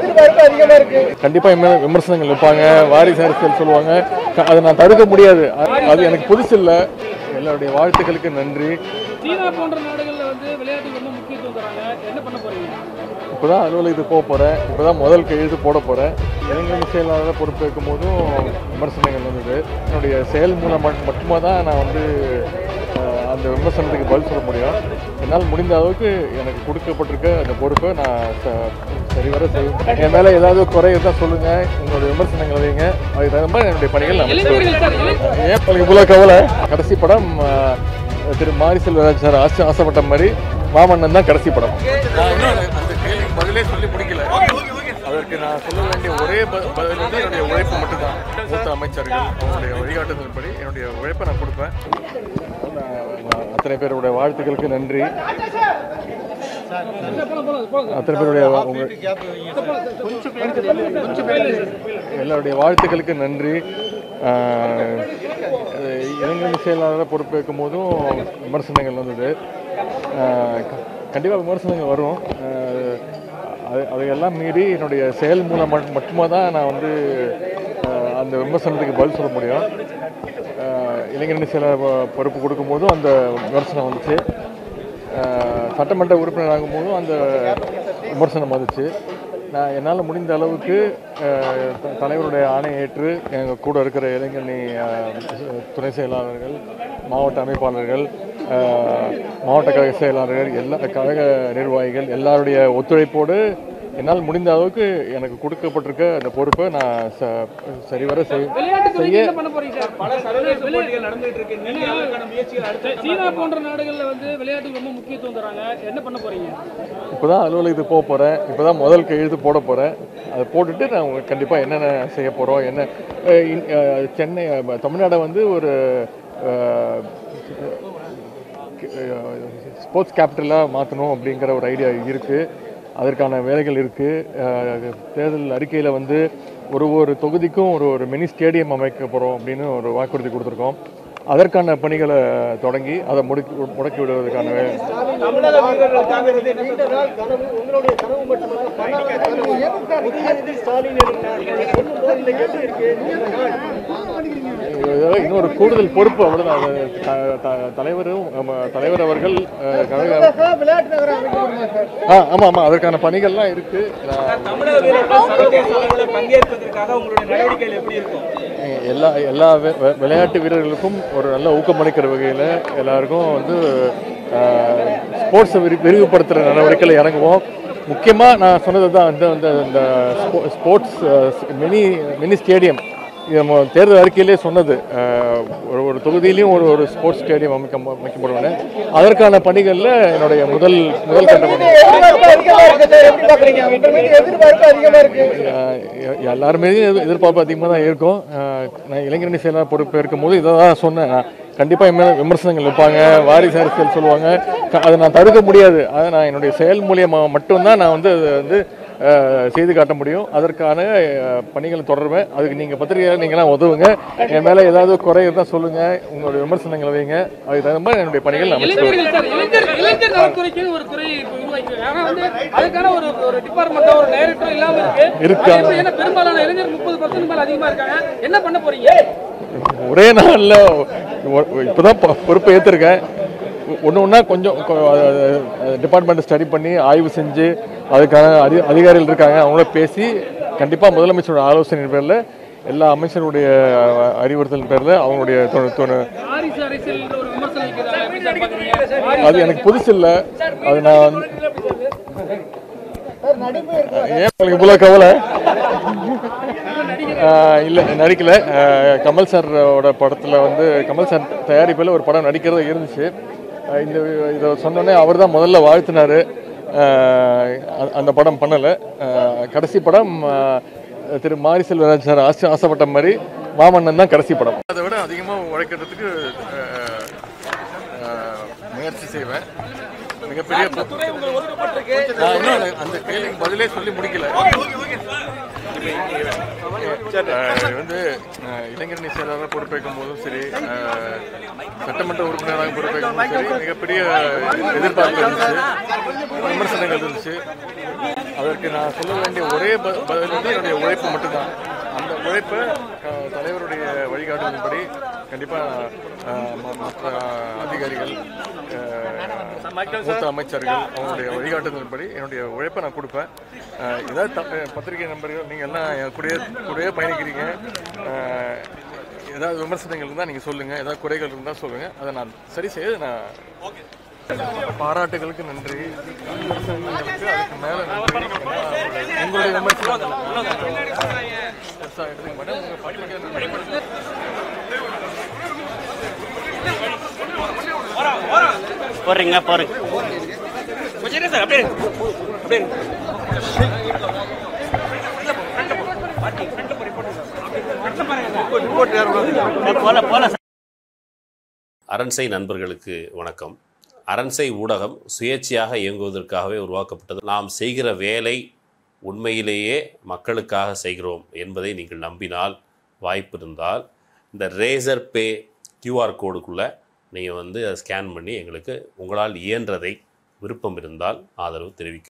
எதிர்பார்ப்பு அதிகமா இருக்கு கண்டிப்பாக என் மேல விமர்சனங்கள் வைப்பாங்க வாரிசு அரசியல் சொல்லுவாங்க க- அதை நான் தடுக்க முடியாது அது- அது எனக்கு புதுசு இல்லை எல்லாருடைய வாழ்த்துக்களுக்கு நன்றி சீனா போன்ற நாடுகள்ல வந்து விளையாட்டுக்கு ரொம்ப முக்கியத்துவம் தராங்க என்ன பண்ண போறீங்க இப்போ தான் அலுவலகத்துக்கு போக போகிறேன் இப்போ தான் முதல் கையெழுத்து போட போகிறேன் இளைஞர் செயலாளர் பொறுப்பேற்கும் போதும் விமர்சனங்கள் வந்தது என்னுடைய செயல் மூலம் மட்- மட்டுமா தான் நான் வந்து அஹ், அந்த விமர்சனத்துக்கு பதில் சொல்ல முடியும் என்னால் முடிந்த அளவுக்கு எனக்கு கொடுக்கப்பட்டிருக்க அந்த பொறுப்பை நான் ச- சரிவர செய்வேன் என் மேலே ஏதாவது குறை இருந்தால் சொல்லுங்கள் உங்களுடைய விமர்சனங்களை வைங்க அதுக்கு தகுந்த மாதிரி என்னுடைய பணிகள் நான் இளைஞர்கள் செய்வேன். சார் இளைஞர் ஏன் உங்களுக்கு இவ்வளோ கவலை கடைசி படம் அஹ், திரு மாரி செல்வராஜ் சார் ஆசை ஆசைப்பட்ட மாதிரி மாமன்னன் தான் கடைசி படம் நான் இன்னும் அந்த கேள்விக்கு பதிலே சொல்லி முடிக்கல அதற்கு நான் சொல்ல வேண்டிய ஒரே ப- பதில் வந்து என்னுடைய உழைப்பு மட்டும்தான் மூத்த அமைச்சர்கள் அவங்களுடைய வழிகாட்டுதல்படி என்னுடைய உழைப்பை நான் கொடுப்பேன் நான் நான் அத்தனை பேருடைய வாழ்த்துக்களுக்கு நன்றி போலாம் போலாம் போலாம் அத்தனை பேருடைய உங்க எல்லாருடைய வாழ்த்துக்களுக்கு நன்றி ஆஹ், இளைஞர் செயலாளர் பொறுப்பேற்கும் போதும் விமர்சனங்கள் வந்தது கண்டிப்பாக விமர்சனங்கள் வரும் ஆஹ், அது அதையெல்லாம் மீறி என்னுடைய செயல் மூலம் மட்- மட்டுமா தான் நான் வந்து ஆஹ், அந்த விமர்சனத்துக்கு பதில் சொல்ல முடியும் ஆஹ், இளைஞர் செயலாளர் பொ- பொறுப்பு கொடுக்கும்போதும் அந்த விமர்சனம் வந்துச்சு ஆஹ் சட்டமன்ற உறுப்பினர் ஆகும்போதும் அந்த விமர்சனம் வந்துச்சு நான் என்னால் முடிந்த அளவுக்கு ஆஹ் த- தலைவருடைய ஆணை ஏற்று எங்கள் கூட இருக்கிற இளைஞரணி ஆஹ் துணை செயலாளர்கள் மாவட்ட அமைப்பாளர்கள் ஆஹ் மாவட்ட கழக செயலாளர்கள் எல்லா கழக நிர்வாகிகள் எல்லாருடைய ஒத்துழைப்போடு என்னால் முடிந்த அளவுக்கு எனக்கு கொடுக்கப்பட்டிருக்க அந்த பொறுப்பை நான் ச சரிவர செய் விளையாட்டு துறைக்கு செய்ய என்ன பண்ண போறீங்க சார் பல சர்வதேச போட்டிகள் நடந்துட்டு இருக்கு நீங்க அதற்கான முயற்சிகள் அடுத்து சீனா போன்ற நாடுகள்ல வந்து விளையாட்டுக்கு ரொம்ப முக்கியத்துவம் தராங்க என்ன பண்ண போறீங்க இப்போ தான் அலுவலகத்துக்கு போக போகிறேன் இப்போ தான் முதல் கையெழுத்து போட போகிறேன் அதை போட்டுட்டு நான் உங்களுக்கு கண்டிப்பாக என்னென்ன செய்ய போகிறோம் என்ன அஹ் இன்- அஹ் சென்னை அஹ் தமிழ்நாடை வந்து ஒரு ஸ்போர்ட்ஸ் கேபிட்டலாக மாற்றணும் அப்படிங்கிற ஒரு ஐடியா இருக்குது அதற்கான வேலைகள் இருக்குது தேர்தல் அறிக்கையில் வந்து ஒரு ஒரு தொகுதிக்கும் ஒரு ஒரு மினி ஸ்டேடியம் அமைக்க போகிறோம் அப்படின்னு ஒரு வாக்குறுதி கொடுத்துருக்கோம் அதற்கான பணிகளை தொடங்கி அதை முடுக்கி முடக்கி விடுவதற்கான வே- தமிழக வீரர்களுக்காக இது நீண்ட நாள் கனவு உங்களுடைய கனவு மட்டுமல்ல பல கனவு உதயநிதி ஸ்டாலின் இருக்கிறார் சொல்லும்போது இன்னைக்கு எப்படி இருக்கு நீண்ட நாள் அதாவது இன்னொரு கூடுதல் பொறுப்பு அவ்வளோதான் அது த- த- தலைவரும் நம்ம தலைவர் அவர்கள் அஹ், கழக விளையாட்டு நகரம் அமைக்கப்படுமா சார் ஆ ஆமாம் ஆமாம் அதற்கான பணிகள்லாம் இருக்குது தமிழக வீரர்கள் சர்வதேச அளவில் பங்கேற்பதற்காக உங்களுடைய நடவடிக்கைகள் எப்படி இருக்கும் எல்லா எல்லா வி- வி- விளையாட்டு வீரர்களுக்கும் ஒரு நல்ல ஊக்கமளிக்கிற வகையில் எல்லாருக்கும் வந்து ஸ்போர்ட்ஸை விரி விரிவுபடுத்துகிற நடவடிக்கையில் இறங்குவோம் முக்கியமாக நான் சொன்னது தான் இந்த இந்த இந்த ஸ்போர்ட்ஸ் மினி மினி ஸ்டேடியம் இது நம்ம தேர்தல் அறிக்கையிலே சொன்னது அஹ், ஒரு ஒரு தொகுதியிலையும் ஒரு ஒரு ஸ்போர்ட்ஸ் ஸ்டேடியம் அமைக்க அமைக்கப்படுவேன் அதற்கான பணிகளில் என்னுடைய முதல் முதல் கட்ட பணி எதிர்பார்ப்பு அதிகமா இருக்கு சார் எப்படி பாக்குறீங்க உங்க மீது எதிர்பார்ப்பு அதிகமா இருக்கு அஹ் எ- எல்லாருமே எதிர்- எதிர்பார்ப்பு அதிகமாக தான் இருக்கும் அஹ் நான் இளைஞரணி செயலாளர் பொறுப்பு இருக்கும்போது இதை தான் சொன்னேன் நான் கண்டிப்பாக என் மேல விமர்சனங்கள் வைப்பாங்க வாரிசு அரசியல் சொல்லுவாங்க க- அதை நான் தடுக்க முடியாது அதை நான் என்னுடைய செயல் மூலியமாக மட்டும்தான் நான் வந்து அதை வந்து அஹ், செய்து காட்ட முடியும் அதற்கான அஹ், பணிகளை தொடருவேன் அதுக்கு நீங்கள் பத்திரிகையாளர் நீங்களாம் உதவுங்க என் மேலே ஏதாவது குறை இருந்தால் சொல்லுங்கள் உங்களுடைய விமர்சனங்களை வைங்க அதுக்கு தகுந்த மாதிரி என்னுடைய பணிகள் நான் அமைச்சுக்குவேன். இளைஞர்கள் சார் இளைஞர் இளைஞர் நலத்துறைக்குன்னு ஒரு துறை இப்போ உருவாக்கி ஆனா வந்து அதுக்கான ஒரு ஒரு டிபார்ட்மெண்ட்டோ ஒரு டைரக்டரோ இல்லாம இருக்கு இருக்கா? அது எப்படி? ஏன்னா பெரும்பாலான இளைஞர் முப்பது பர்சன்ட் மேல அதிகமா இருக்காங்க என்ன பண்ண போறீங்க ஒரே நாளில் இப்போ தான் பொறுப்பை ஏற்றிருக்கேன் ஒன்று ஒன்றா கொஞ்சம் டிபார்ட்மெண்ட்டை ஸ்டடி பண்ணி ஆய்வு செஞ்சு அதுக்கான அதி அதிகாரிகள் இருக்காங்க அவங்கள பேசி கண்டிப்பாக முதலமைச்சரோட ஆலோசனை பேரில் எல்லா அமைச்சருடைய அஹ், அறிவுறுத்தல் பேரில் அவங்களுடைய தொ- தொ- வாரிசு அரசியல் ஒரு விமர்சனம் வைக்கிறாங்க எப்படி சார் பாக்குறீங்க அது எனக்கு புதுசு இல்லை அது நான் வந்து ஏன் உங்களுக்கு இவ்வளோ கவலை ஆஹ் இல்ல நடிக்கல ஆஹ் கமல் சாரோட படத்துல வந்து கமல் சார் தயாரிப்பில் ஒரு படம் நடிக்கிறது இருந்துச்சு ஆஹ் இந்த இதை சொன்னோடனே அவர் தான் முதல்ல வாழ்த்தினாரு ஆஹ் அ- அந்த படம் பண்ணலை கடைசி படம் ஆஹ் திரு மாரி செல்வராஜ் சார் ஆசை ஆசைப்பட்ட மாதிரி மாமன்னன் தான் கடைசி படம் அதை விட அதிகமாக உழைக்கிறதுக்கு முயற்சி செய்வேன் மிகப்பெரிய நான் இன்னும் அந்த- அந்த கேள்விக்கு பதிலே சொல்லி முடிக்கல அஹ் வந்து அஹ் இளைஞரணி செயலாளர் பொறுப்பேற்கும் போதும் சரி அஹ் சட்டமன்ற உறுப்பினராக பொறுப்பேற்கும் போதும் சரி மிகப்பெரிய எதிர்பார்ப்பு இருந்துச்சு விமர்சனங்கள் இருந்துச்சு அதற்கு நான் சொல்ல வேண்டிய ஒரே ப- பதில் வந்து என்னுடைய உழைப்பு மட்டும்தான் அந்த உழைப்பை அஹ், தலைவருடைய வழிகாட்டுதலின்படி கண்டிப்பாக மற்ற அதிகாரிகள் அஹ், மூத்த அமைச்சர்கள் அவங்களுடைய வழிகாட்டுதலின்படி என்னுடைய உழைப்பை நான் கொடுப்பேன் அஹ், ஏதாவது த- பத்திரிகை நண்பர்கள் நீங்கள் எல்லாம் என் கூடயே கூடயே பயணிக்கிறீங்க அஹ், ஏதாவது விமர்சனங்கள் இருந்தால் நீங்கள் சொல்லுங்கள் ஏதாவது குறைகள் இருந்தால் சொல்லுங்கள் அதை நான் சரி செய்ய நான் பாராட்டுகளுக்கு நன்றி விமர்சனங்களுக்கு அதுக்கு மேலே நன்றி ஏன்னா, உங்களுடைய விமர்சனம் பெருசா எடுத்துக்க மாட்டேன். உங்க பத்திரிகை நண்பர்கள் போடுறீங்க போறீங்க கொஞ்சம் இருங்க சார் அப்படியே இருங்க. அப்படியே இருங்க. போல போல அரண்சை நண்பர்களுக்கு வணக்கம் அரண்சை ஊடகம் சுயேட்சையாக இயங்குவதற்காகவே உருவாக்கப்பட்டது நாம் செய்கிற வேலை உண்மையிலேயே மக்களுக்காக செய்கிறோம் என்பதை நீங்கள் நம்பினால் வாய்ப்பு இருந்தால் இந்த ரேசர் பே கியூஆர் கோடுக்குள்ளே நீங்கள் வந்து அதை ஸ்கேன் பண்ணி எங்களுக்கு உங்களால் இயன்றதை விருப்பம் இருந்தால் ஆதரவு தெரிவிக்க